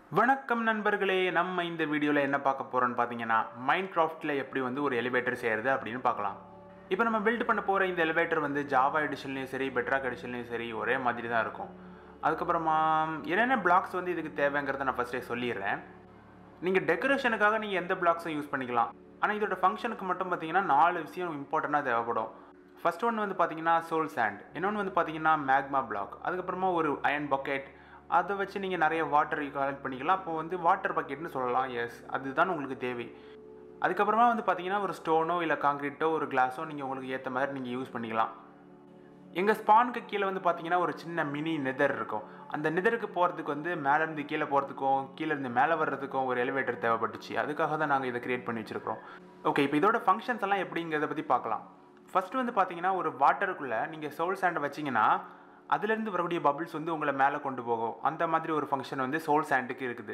வணக்கம் நண்பர்களே நம்ம இந்த வீடியோவில் என்ன பார்க்க போகிறோம்னு பார்த்தீங்கன்னா மைண்ட் கிராஃப்டில் எப்படி வந்து ஒரு எலிவேட்டர் செய்கிறது அப்படின்னு பார்க்கலாம் இப்போ நம்ம பில்ட் பண்ண போகிற இந்த எலிவேட்டர் வந்து ஜாவா எடிஷன்லேயும் சரி பெட்ராக் எடிஷன்லேயும் சரி ஒரே மாதிரி தான் இருக்கும் அதுக்கப்புறமா என்னென்ன பிளாக்ஸ் வந்து இதுக்கு தேவைங்கிறத நான் ஃபஸ்ட்டே சொல்லிடுறேன் நீங்கள் டெக்கரேஷனுக்காக நீங்கள் எந்த பிளாக்ஸும் யூஸ் பண்ணிக்கலாம் ஆனால் இதோட ஃபங்க்ஷனுக்கு மட்டும் பார்த்தீங்கன்னா நாலு விஷயம் இம்பார்ட்டண்ட்டாக தேவைப்படும் ஃபர்ஸ்ட் ஒன்று வந்து பார்த்தீங்கன்னா சோல் சாண்ட் இன்னொன்று வந்து பார்த்தீங்கன்னா மேக்மா பிளாக் அதுக்கப்புறமா ஒரு அயன் பக்கெட் அதை வச்சு நீங்கள் நிறைய வாட்டர் கலெக்ட் பண்ணிக்கலாம் அப்போ வந்து வாட்டர் பக்கெட்னு சொல்லலாம் எஸ் அதுதான் உங்களுக்கு தேவை அதுக்கப்புறமா வந்து பார்த்தீங்கன்னா ஒரு ஸ்டோனோ இல்லை காங்கிரீட்டோ ஒரு கிளாஸோ நீங்கள் உங்களுக்கு ஏற்ற மாதிரி நீங்கள் யூஸ் பண்ணிக்கலாம் எங்கள் ஸ்பானுக்கு கீழே வந்து பார்த்தீங்கன்னா ஒரு சின்ன மினி நெதர் இருக்கும் அந்த நெதருக்கு போகிறதுக்கு வந்து மேலேருந்து கீழே போகிறதுக்கும் கீழேருந்து மேலே வர்றதுக்கும் ஒரு எலிவேட்டர் தேவைப்பட்டுச்சு அதுக்காக தான் நாங்கள் இதை கிரியேட் பண்ணி வச்சுருக்கிறோம் ஓகே இப்போ இதோட ஃபங்க்ஷன்ஸ் எல்லாம் எப்படிங்கிறத பற்றி பார்க்கலாம் ஃபஸ்ட்டு வந்து பார்த்தீங்கன்னா ஒரு வாட்டருக்குள்ளே நீங்கள் சோல் சாண்டை வச்சிங்கன்னா அதுலேருந்து வரக்கூடிய பபிள்ஸ் வந்து உங்களை மேலே கொண்டு போகும் அந்த மாதிரி ஒரு ஃபங்க்ஷன் வந்து சோல் சாண்டுக்கு இருக்குது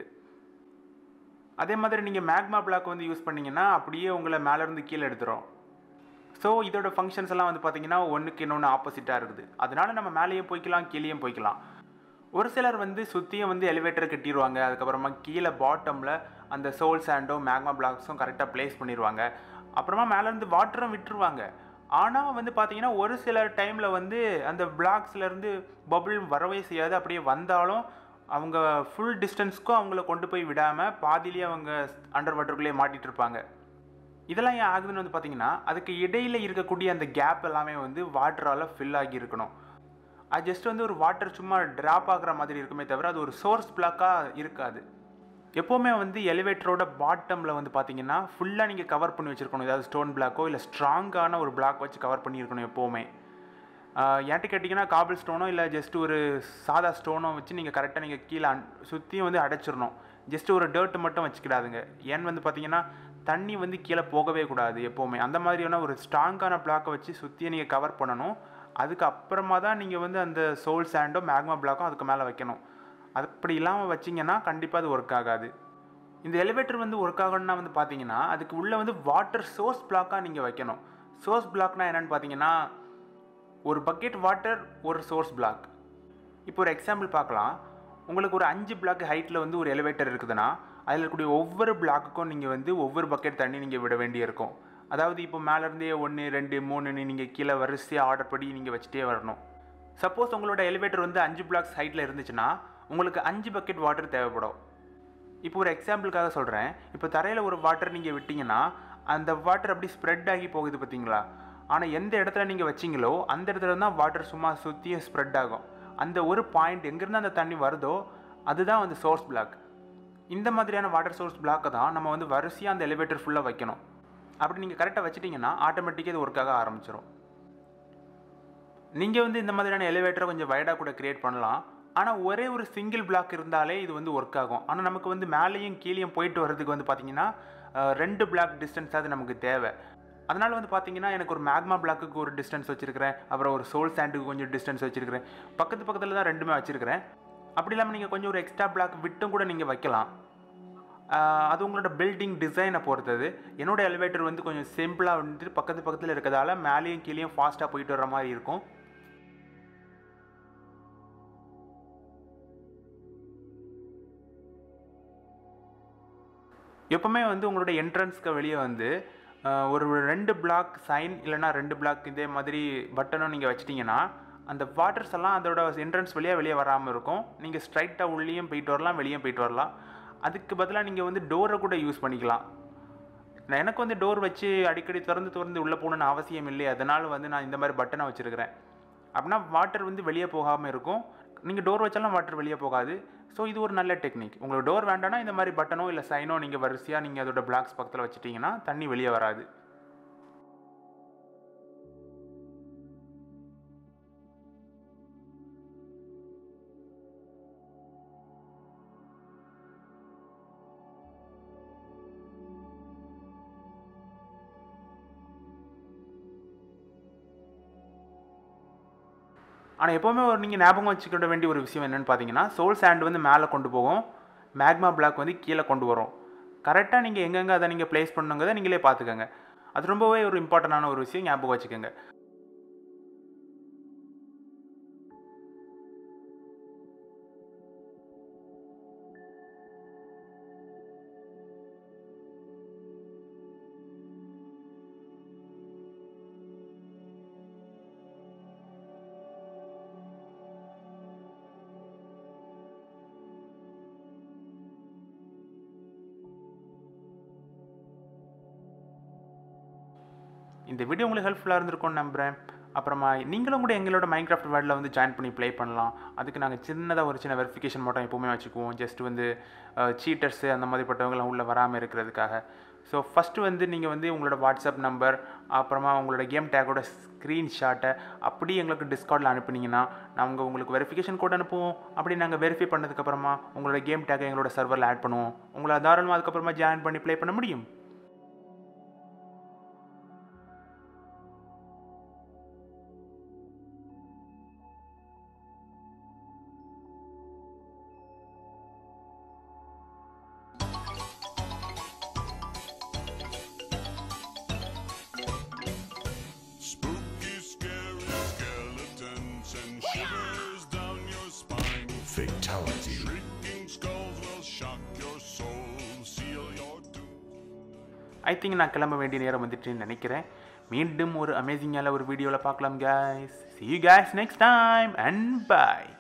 அதே மாதிரி நீங்கள் மேக்மா பிளாக் வந்து யூஸ் பண்ணிங்கன்னா அப்படியே உங்களை மேலேருந்து கீழே எடுத்துரும் ஸோ இதோட ஃபங்க்ஷன்ஸ் எல்லாம் வந்து பார்த்தீங்கன்னா ஒன்றுக்கு இன்னொன்று ஆப்போசிட்டாக இருக்குது அதனால நம்ம மேலேயும் போய்க்கலாம் கீழேயும் போய்க்கலாம் ஒரு சிலர் வந்து சுற்றியும் வந்து எலிவேட்டர் கட்டிடுவாங்க அதுக்கப்புறமா கீழே பாட்டமில் அந்த சோல் சாண்டும் மேக்மா பிளாக்ஸும் கரெக்டாக ப்ளேஸ் பண்ணிடுவாங்க அப்புறமா மேலேருந்து வாட்டரும் விட்டுருவாங்க ஆனால் வந்து பார்த்தீங்கன்னா ஒரு சில டைமில் வந்து அந்த பிளாக்ஸ்லேருந்து பபுள் வரவே செய்யாது அப்படியே வந்தாலும் அவங்க ஃபுல் டிஸ்டன்ஸ்க்கும் அவங்கள கொண்டு போய் விடாமல் பாதியிலேயே அவங்க அண்டர் வாட்டருக்குள்ளேயே மாட்டிகிட்டு இருப்பாங்க இதெல்லாம் ஏன் ஆகுதுன்னு வந்து பார்த்தீங்கன்னா அதுக்கு இடையில் இருக்கக்கூடிய அந்த கேப் எல்லாமே வந்து வாட்டரால் ஃபில் ஆகி இருக்கணும் அது ஜஸ்ட் வந்து ஒரு வாட்டர் சும்மா ட்ராப் ஆகுற மாதிரி இருக்குமே தவிர அது ஒரு சோர்ஸ் பிளாக்காக இருக்காது எப்போவுமே வந்து எலிவேட்டரோட பாட்டமில் வந்து பார்த்தீங்கன்னா ஃபுல்லாக நீங்கள் கவர் பண்ணி வச்சுருக்கணும் ஏதாவது ஸ்டோன் பிளாக்கோ இல்லை ஸ்ட்ராங்கான ஒரு பிளாக் வச்சு கவர் பண்ணியிருக்கணும் எப்போவுமே ஏன்ட்டு கேட்டிங்கன்னா காபிள் ஸ்டோனோ இல்லை ஜஸ்ட் ஒரு சாதா ஸ்டோனோ வச்சு நீங்கள் கரெக்டாக நீங்கள் கீழே அன் சுற்றியும் வந்து அடைச்சிடணும் ஜஸ்ட் ஒரு டர்ட் மட்டும் வச்சுக்கிடாதுங்க ஏன்னு வந்து பார்த்தீங்கன்னா தண்ணி வந்து கீழே போகவே கூடாது எப்போவுமே அந்த மாதிரியான ஒரு ஸ்ட்ராங்கான பிளாக்கை வச்சு சுற்றியை நீங்கள் கவர் பண்ணணும் அதுக்கு அப்புறமா தான் நீங்கள் வந்து அந்த சோல் சாண்டோ மேக்மா பிளாக்கோ அதுக்கு மேலே வைக்கணும் அப்படி இல்லாமல் வச்சிங்கன்னா கண்டிப்பாக அது ஒர்க் ஆகாது இந்த எலிவேட்டர் வந்து ஒர்க் ஆகணும்னா வந்து பார்த்தீங்கன்னா அதுக்கு உள்ளே வந்து வாட்டர் சோர்ஸ் பிளாக்காக நீங்கள் வைக்கணும் சோர்ஸ் பிளாக்னா என்னென்னு பார்த்தீங்கன்னா ஒரு பக்கெட் வாட்டர் ஒரு சோர்ஸ் பிளாக் இப்போ ஒரு எக்ஸாம்பிள் பார்க்கலாம் உங்களுக்கு ஒரு அஞ்சு பிளாக் ஹைட்டில் வந்து ஒரு எலிவேட்டர் இருக்குதுன்னா அதில் இருக்கக்கூடிய ஒவ்வொரு பிளாக்குக்கும் நீங்கள் வந்து ஒவ்வொரு பக்கெட் தண்ணி நீங்கள் விட வேண்டியிருக்கும் அதாவது இப்போ மேலேருந்தே ஒன்று ரெண்டு மூணுன்னு நீங்கள் கீழே வரிசையாக ஆர்டர் படி நீங்கள் வச்சுட்டே வரணும் சப்போஸ் உங்களோட எலிவேட்டர் வந்து அஞ்சு பிளாக்ஸ் ஹைட்டில் இருந்துச்சுன்னா உங்களுக்கு அஞ்சு பக்கெட் வாட்டர் தேவைப்படும் இப்போ ஒரு எக்ஸாம்பிளுக்காக சொல்கிறேன் இப்போ தரையில் ஒரு வாட்டர் நீங்கள் விட்டிங்கன்னா அந்த வாட்டர் அப்படி ஸ்ப்ரெட் ஆகி போகுது பார்த்தீங்களா ஆனால் எந்த இடத்துல நீங்கள் வச்சிங்களோ அந்த இடத்துல தான் வாட்டர் சும்மா சுற்றியும் ஸ்ப்ரெட் ஆகும் அந்த ஒரு பாயிண்ட் எங்கேருந்து அந்த தண்ணி வருதோ அதுதான் வந்து சோர்ஸ் பிளாக் இந்த மாதிரியான வாட்டர் சோர்ஸ் பிளாக்கை தான் நம்ம வந்து வரிசையாக அந்த எலிவேட்டர் ஃபுல்லாக வைக்கணும் அப்படி நீங்கள் கரெக்டாக வச்சிட்டிங்கன்னா ஆட்டோமேட்டிக்காக இது ஒர்க் ஆக ஆரம்பிச்சிடும் நீங்கள் வந்து இந்த மாதிரியான எலிவேட்டரை கொஞ்சம் வைடாக கூட க்ரியேட் பண்ணலாம் ஆனால் ஒரே ஒரு சிங்கிள் பிளாக் இருந்தாலே இது வந்து ஒர்க் ஆகும் ஆனால் நமக்கு வந்து மேலேயும் கீழேயும் போயிட்டு வர்றதுக்கு வந்து பார்த்திங்கன்னா ரெண்டு பிளாக் டிஸ்டன்ஸாவது நமக்கு தேவை அதனால் வந்து பார்த்தீங்கன்னா எனக்கு ஒரு மேக்மா பிளாக்குக்கு ஒரு டிஸ்டன்ஸ் வச்சுருக்கிறேன் அப்புறம் ஒரு சோல் சாண்டுக்கு கொஞ்சம் டிஸ்டன்ஸ் வச்சுருக்கிறேன் பக்கத்து பக்கத்தில் தான் ரெண்டுமே வச்சுருக்கிறேன் அப்படி இல்லாமல் நீங்கள் கொஞ்சம் ஒரு எக்ஸ்ட்ரா பிளாக் விட்டும் கூட நீங்கள் வைக்கலாம் அது உங்களோட பில்டிங் டிசைனை பொறுத்தது என்னோடய எலிவேட்டர் வந்து கொஞ்சம் சிம்பிளாக வந்துட்டு பக்கத்து பக்கத்தில் இருக்கிறதால மேலேயும் கீழேயும் ஃபாஸ்ட்டாக போயிட்டு வர மாதிரி இருக்கும் எப்போவுமே வந்து உங்களோட என்ட்ரன்ஸ்க்கு வெளியே வந்து ஒரு ரெண்டு பிளாக் சைன் இல்லைனா ரெண்டு பிளாக் இதே மாதிரி பட்டனும் நீங்கள் வச்சிட்டிங்கன்னா அந்த வாட்டர்ஸ் எல்லாம் அதோட என்ட்ரன்ஸ் வழியாக வெளியே வராமல் இருக்கும் நீங்கள் ஸ்ட்ரைட்டாக உள்ளேயும் போயிட்டு வரலாம் வெளியே போயிட்டு வரலாம் அதுக்கு பதிலாக நீங்கள் வந்து டோரை கூட யூஸ் பண்ணிக்கலாம் நான் எனக்கு வந்து டோர் வச்சு அடிக்கடி திறந்து திறந்து உள்ளே போகணுன்னு அவசியம் இல்லை அதனால் வந்து நான் இந்த மாதிரி பட்டனை வச்சுருக்கிறேன் அப்படின்னா வாட்டர் வந்து வெளியே போகாமல் இருக்கும் நீங்கள் டோர் வச்சாலும் வாட்டர் வெளியே போகாது ஸோ இது ஒரு நல்ல டெக்னிக் உங்களுக்கு டோர் வேண்டாம்னா இந்த மாதிரி பட்டனோ இல்லை சைனோ நீங்கள் வரிசையாக நீங்கள் அதோட பிளாக்ஸ் பக்கத்தில் வச்சுட்டிங்கன்னா தண்ணி வெளியே வராது ஆனால் எப்போவுமே ஒரு நீங்கள் ஞாபகம் வச்சுக்கிட வேண்டிய ஒரு விஷயம் என்னென்னு பார்த்தீங்கன்னா சோல் சாண்ட் வந்து மேலே கொண்டு போகும் மேக்மா பிளாக் வந்து கீழே கொண்டு வரும் கரெக்டாக நீங்கள் எங்கெங்கே அதை நீங்கள் ப்ளேஸ் பண்ணுங்கிறத நீங்களே பார்த்துக்கோங்க அது ரொம்பவே ஒரு இம்பார்ட்டண்டான ஒரு விஷயம் ஞாபகம் வச்சுக்கோங்க இந்த வீடியோ உங்களுக்கு ஹெல்ப்ஃபுல்லாக இருந்திருக்கும்னு நம்புகிறேன் அப்புறமா நீங்களும் கூட எங்களோட மைண்ட் கிராஃப்ட் வேர்ல்டில் வந்து ஜாயின் பண்ணி ப்ளே பண்ணலாம் அதுக்கு நாங்கள் சின்னதாக ஒரு சின்ன வெரிஃபிகேஷன் மட்டும் எப்போவுமே வச்சுக்குவோம் ஜஸ்ட் வந்து சீட்டர்ஸு அந்த மாதிரிப்பட்டவங்களாம் உள்ளே வராமல் இருக்கிறதுக்காக ஸோ ஃபஸ்ட்டு வந்து நீங்கள் வந்து உங்களோட வாட்ஸ்அப் நம்பர் அப்புறமா உங்களோட கேம் டேக்கோட ஸ்க்ரீன்ஷாட்டை அப்படி எங்களுக்கு டிஸ்கார்டில் அனுப்புனீங்கன்னா நாங்கள் உங்களுக்கு வெரிஃபிகேஷன் கோட் அனுப்புவோம் அப்படி நாங்கள் வெரிஃபை பண்ணதுக்கப்புறமா உங்களோட கேம் டேக்கை எங்களோட சர்வரில் ஆட் பண்ணுவோம் உங்களை தாராளமாக அதுக்கப்புறமா ஜாயின் பண்ணி ப்ளே பண்ண முடியும் Spooky, scary skeletons and shivers down your spine. Fatality. Shrieking skulls will shock your soul, seal your doom. I think நான் கிளம்ப வேண்டிய நேரம் வந்துட்டுன்னு நினைக்கிறேன் மீண்டும் ஒரு அமேசிங்கான ஒரு வீடியோவில் பார்க்கலாம் guys see you guys next time and bye